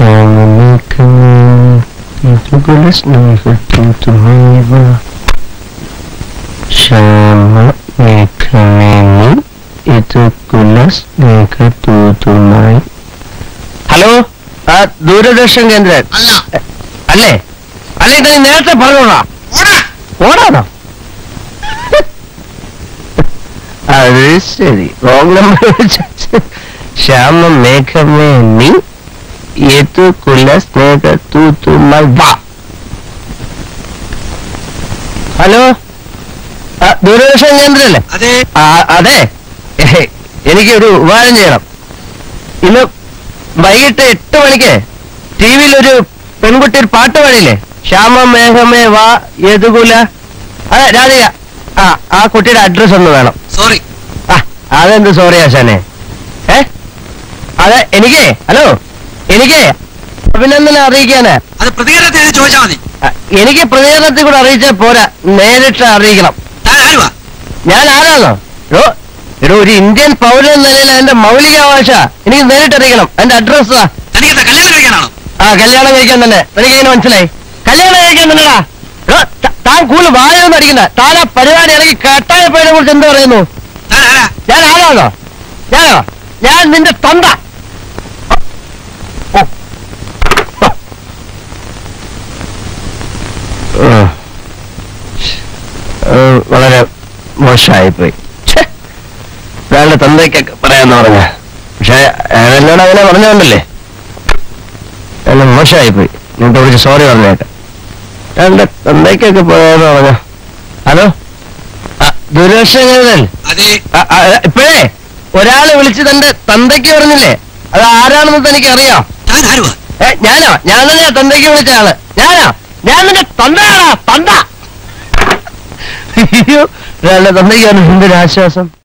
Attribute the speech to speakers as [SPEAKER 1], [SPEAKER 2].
[SPEAKER 1] ശ്യാമമേഘമേനി ഇത് കുലസ്നേഹദൂതുമായി ഹലോ ആ ദൂരദർശൻ കേന്ദ്രൻ
[SPEAKER 2] അല്ല
[SPEAKER 1] അല്ലേ അല്ലേ ഇത് നീ നേരത്തെ പറഞ്ഞോടാ
[SPEAKER 2] ഓടാ
[SPEAKER 1] ഓടാണോ അത് ശരി റോങ് നമ്പർ ശ്യാമ മേഘമേ നീ ഏതു കുല സ്നേഹ തൂത്തുമായി വാ ഹലോ ആ, ദൂരദർശൻ കേന്ദ്രല്ലേ
[SPEAKER 2] അതെ
[SPEAKER 1] ആ, അതെ എനിക്ക് ഒരു ഉപകാരം ചെയ്യണം ഇന്ന് വൈകിട്ട് എട്ട് മണിക്ക് ടി വിയിൽ ഒരു പെൺകുട്ടി ഒരു പാട്ട് പാടിയില്ലേ ശ്യാമ മേഘമേ വാ യദുകുല അതെ രാധിക ആ ആ കുട്ടിയുടെ അഡ്രസ് ഒന്ന് വേണം
[SPEAKER 2] സോറി
[SPEAKER 1] ആ അതെന്ത് സോറി ആശാനെ ഏ അതെ എനിക്ക് ഹലോ എനിക്ക് അഭിനന്ദനം അറിയിക്കാന്
[SPEAKER 2] അത് പ്രതികരണത്തെ എഴുതി ചോദിച്ചാൽ മതി
[SPEAKER 1] ആ, എനിക്ക് പ്രതികരണത്തിൽ കൂടെ അറിയിച്ചാൽ പോരാ നേരിട്ട് അറിയിക്കണം
[SPEAKER 2] താൻ ആരുവാ
[SPEAKER 1] ഞാൻ ആരാണോ എടോ എടോ ഒരു ഇന്ത്യൻ പൗരൻ എന്ന നിലയിൽ അതിന്റെ മൗലികാവകാശ എനിക്ക് നേരിട്ട് അറിയിക്കണം എന്റെ അഡ്രസ്
[SPEAKER 2] തനിക്കെന്താ കല്യാണം കഴിക്കാനാണോ
[SPEAKER 1] ആ കല്യാണം കഴിക്കാൻ തന്നെ എനിക്ക് അതിന് മനസ്സിലായി കല്യാണം കഴിക്കാൻ തന്നെടാ എടോ, ത- താൻ കൂടുതൽ വായൊന്നും അടിക്കണ്ട താൻ ആ പരിപാടി ഇറങ്ങി കട്ടായപ്പോയതിനെ കുറിച്ച് എന്ത് പറയുന്നു
[SPEAKER 2] താൻ ആരാ
[SPEAKER 1] ഞാൻ ആരാണോ ഞാനോ ഞാൻ നിന്റെ തന്ത ഓ. ഓ. ഏ, വളരെ മോശമായിപ്പോയി ഛെ. ഒരാളുടെ തന്തയ്ക്കൊക്കെ പറയാന്ന് പറഞ്ഞ പക്ഷെ അയാളെന്നോട് അങ്ങനെ പറഞ്ഞോണ്ടല്ലേ എല്ലാം മോശമായിപ്പോയി എന്നിട്ട് വിളിച്ച് സോറി പറഞ്ഞേക്കാം അയാളുടെ തന്തയ്ക്കൊക്കെ പറയാന്ന് പറഞ്ഞ ഹലോ ആ, ദുരക്ഷകൻ
[SPEAKER 2] അതെ
[SPEAKER 1] ആ, ആ, ഇപ്പോഴേ ഒരാള് വിളിച്ച് തന്റെ തന്തയ്ക്ക് പറഞ്ഞില്ലേ അത് ആരാണെന്ന് തനിക്ക് അറിയാം
[SPEAKER 2] താൻ ആരുവാ
[SPEAKER 1] ഏ ഞാനോ ഞാൻ തന്നെയാ തന്തയ്ക്ക് വിളിച്ച ആള് ഞാനോ ഞാൻ നിന്റെ തന്തയാണോ തന്ത അയ്യോ ഒരാളുടെ തന്തയ്ക്കാണ് എന്തൊരു ആശ്വാസം